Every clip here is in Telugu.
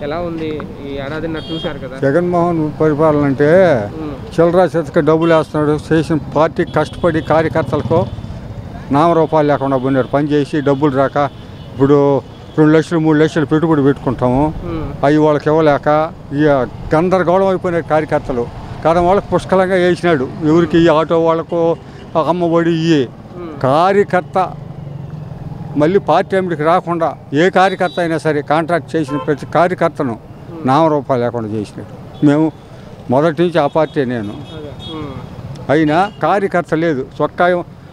ఎలా ఉంది ఈ ఏడాదిన్నర చూశారు కదా జగన్మోహన్ పరిపాలన అంటే ఉమ్, చిల్లరా చేతికి డబ్బులు వేస్తున్నాడు చేసిన పార్టీ కష్టపడి కార్యకర్తలకు నామరూపాలు లేకుండా పోయినారు పని చేసి డబ్బులు రాక ఇప్పుడు రెండు లక్షలు మూడు లక్షలు పెట్టుబడి పెట్టుకుంటాము ఉమ్, అవి వాళ్ళకి ఇవ్వలేక ఇక గందరగోళం అయిపోయినారు కార్యకర్తలు కారణం వాళ్ళకి పుష్కలంగా వేసినాడు ఎవరికి ఈ ఆటో వాళ్ళకు అమ్మఒడి ఇవి ఉమ్, కార్యకర్త మళ్ళీ పార్టీ అమిడికి రాకుండా ఏ కార్యకర్త అయినా సరే కాంట్రాక్ట్ చేసిన ప్రతి కార్యకర్తను నామరూపాలు లేకుండా చేసినాడు మేము మొదటి నుంచి ఆ పార్టీ నేను అదే ఉమ్, అయినా కార్యకర్త లేదు చొక్కా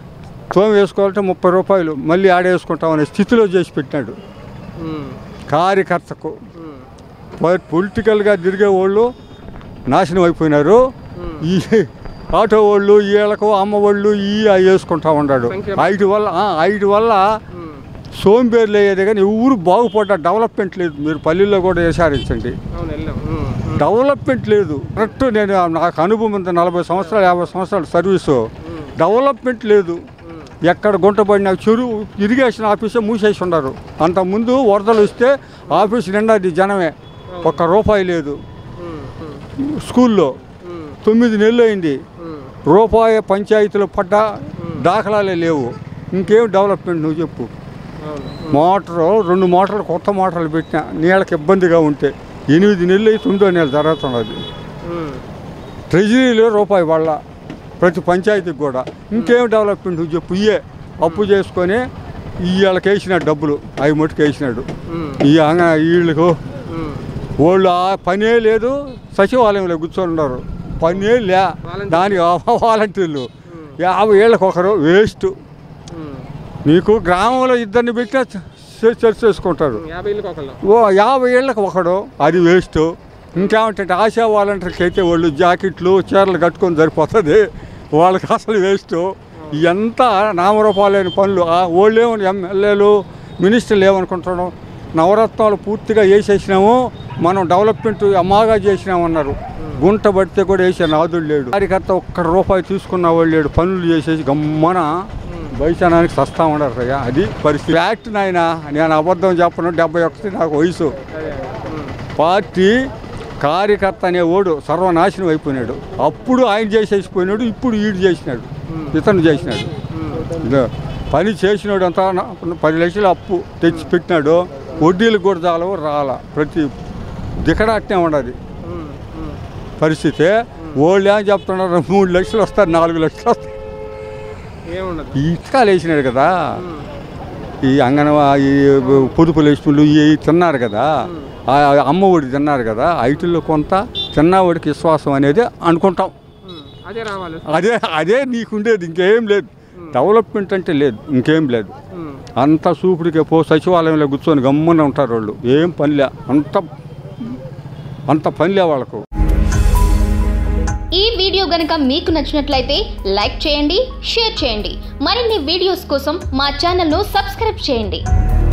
తోమి వేసుకోవాలంటే ముప్పై రూపాయలు మళ్ళీ ఆడేసుకుంటామనే స్థితిలో చేసి పెట్టినాడు ఉమ్, కార్యకర్తకు ఉమ్, పొ- పొలిటికల్గా తిరిగే వాళ్ళు నాశనం అయిపోయినారు ఉమ్. ఈ ఆటో వాళ్ళు వీళ్ళకు అమ్మ వాళ్ళు ఈ అవి వేసుకుంటా ఉన్నాడు సంక్షేమ- ఐటి వల్ల ఆ, ఐటి వల్ల ఉమ్, సోంబేర్లు అయ్యేది కానీ ఊరు బాగుపడ్డ డెవలప్మెంట్ లేదు మీరు పల్లెల్లో కూడా విచారించండి అవును వెళ్ళాం ఉమ్, ఉమ్, డెవలప్మెంట్ లేదు కరెక్ట్ నేను నాకు అనుభవం ఉంది నలభై సంవత్సరాలు యాభై సంవత్సరాల సర్వీసు ఉమ్, డెవలప్మెంట్ లేదు ఉమ్, ఎక్కడ గుంట పడిన చెరువు ఇరిగేషన్ ఆఫీసే మూసేసి ఉన్నారు అంతకుముందు వరదలు వస్తే ఆఫీస్ నిండా అది జనమే ఒక్క రూపాయి లేదు ఉమ్, ఉమ్, స్కూల్లో ఉమ్, తొమ్మిది నెలలు అయింది ఉమ్, రూపాయి పంచాయతీలు పడ్డ దాఖలాలే లేవు ఇంకేం డెవలప్మెంట్ నువ్వు చెప్పు అవును మోటారు రెండు మోటార్లు కొత్త మోటార్లు పెట్టినా నీళ్ళకి ఇబ్బందిగా ఉంటే ఎనిమిది నెలలు అయి తొమ్మిదో నెల జరుగుతున్నది ఉమ్, ట్రెజరీలో రూపాయి వాళ్ళ ప్రతి పంచాయతీకి కూడా ఇంకేం డెవలప్మెంట్ నువ్వు చెప్పు ఇయే అప్పు చేసుకొని వీళ్ళకి వేసినాడు డబ్బులు అవి మట్టుకు వేసినాడు ఉమ్, ఈ అంగ వీళ్ళకు ఉమ్, వాళ్ళు ఆ పనే లేదు సచివాలయంలో కూర్చొని ఉన్నారు పనే లే దానికి వాలంటీర్లు యాభై ఏళ్ళకి ఒకరు వేస్ట్ ఉమ్, నీకు గ్రామంలో ఇద్దరిని పెట్టినా చ- చర్చ చేసుకుంటారు యాభై ఇల్లుకి ఒకళ్ళు ఓ యాభై ఏళ్ళకి ఒకడు అది వేస్ట్ ఇంకేమంటే ఆశా వాలంటీర్కి అయితే వాళ్ళు జాకెట్లు చీరలు కట్టుకొని సరిపోతుంది వాళ్ళకి అసలు వేస్ట్ ఎంత నామరూపాలైన పనులు ఆ వాళ్ళేమో ఎమ్మెల్యేలు మినిస్టర్లు ఏమనుకుంటున్నాం నవరత్నాలు పూర్తిగా వేసేసినాము మనం డెవలప్మెంట్ అమ్మాగా చేసినామన్నారు గుంట పడితే కూడా వేసే నాదుడు లేడు కార్యకర్త ఒక్క రూపాయి తీసుకున్న వాళ్ళు లేడు పనులు చేసేసి గమ్మన వైశానానికి సస్తా ఉండరు అయ్యా అది పరిస్థితి యాక్ట్ నాయన నేను అబద్ధం చెప్పను డెబ్బై ఒకటి నాకు వయసు అదే ఉమ్, పార్టీ కార్యకర్త అనేవాడు సర్వనాశనం అయిపోయినాడు అప్పుడు ఆయన చేసేసిపోయినాడు ఇప్పుడు ఈడు చేసినాడు ఇతను చేసినాడు ఇదో పని చేసినాడు అంతా నా- పది లక్షలు అప్పు తెచ్చి పెట్టినాడు వడ్డీలు కూడా చాలవు రాల ప్రతి దికడాట్నే ఉండదు ఉమ్, ఉమ్, పరిస్థితి వాళ్ళు ఏం చెప్తున్నారు మూడు లక్షలు వస్తారు నాలుగు లక్షలు వస్తారు ఏముండదు ఈ ఇటుకాలు వేసినాడు కదా ఉమ్, ఈ అంగనవా ఈ పొదుపు లేచులు ఇవి తిన్నారు కదా ఆ అమ్మఒడి తిన్నారు కదా ఐటీల్లో కొంత తిన్నవాడికి విశ్వాసం అనేది అనుకుంటాం ఉమ్, అదే రావాలి అదే అదే నీకుండేది ఇంకేం లేదు డెవలప్మెంట్ అంటే లేదు ఇంకేం లేదు ఉమ్, అంత సూపుడికే పో సచివాలయంలో కూర్చొని గమ్మున ఉంటారు వాళ్ళు ఏం పనిలే అంత అంత పనిలే వాళ్ళకు ఈ వీడియో గనక మీకు నచ్చినట్లయితే లైక్ చేయండి షేర్ చేయండి మరిన్ని వీడియోస్ కోసం మా ఛానల్ను సబ్స్క్రైబ్ చేయండి